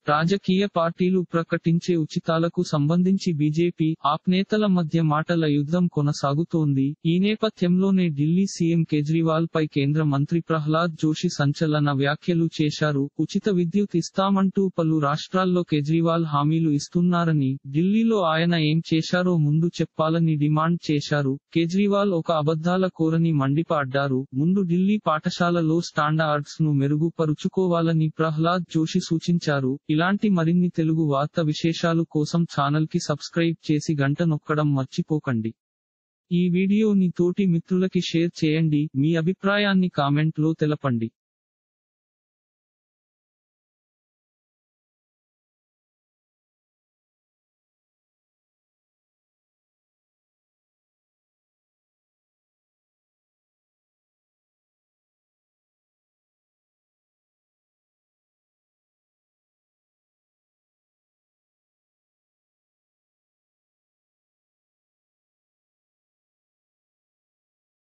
రాజకీయ పార్టీలు ప్రకటించే ఉచితాలకు సంబంధించి బీజేపీ ఆప్ నేతల మధ్య మాటల యుద్ధం కొనసాగుతోంది ఈ నేపథ్యంలోనే ఢిల్లీ సీఎం కేజ్రీవాల్ పై కేంద్ర మంత్రి ప్రహ్లాద్ జోషి సంచలన వ్యాఖ్యలు చేశారు ఉచిత విద్యుత్ ఇస్తామంటూ పలు రాష్ట్రాల్లో కేజ్రీవాల్ హామీలు ఇస్తున్నారని ఢిల్లీలో ఆయన ఏం చేశారో ముందు చెప్పాలని డిమాండ్ చేశారు కేజ్రీవాల్ ఒక అబద్ధాల కోరని మండిపాడ్డారు ముందు ఢిల్లీ పాఠశాలలో స్టాండర్డ్స్ ను మెరుగుపరుచుకోవాలని ప్రహ్లాద్ జోషి సూచించారు ఇలాంటి మరిన్ని తెలుగు వార్త విశేషాలు కోసం ఛానల్ కి సబ్స్క్రైబ్ చేసి గంట నొక్కడం మర్చిపోకండి ఈ వీడియోని తోటి మిత్రులకి షేర్ చేయండి మీ అభిప్రాయాన్ని కామెంట్ లో తెలపండి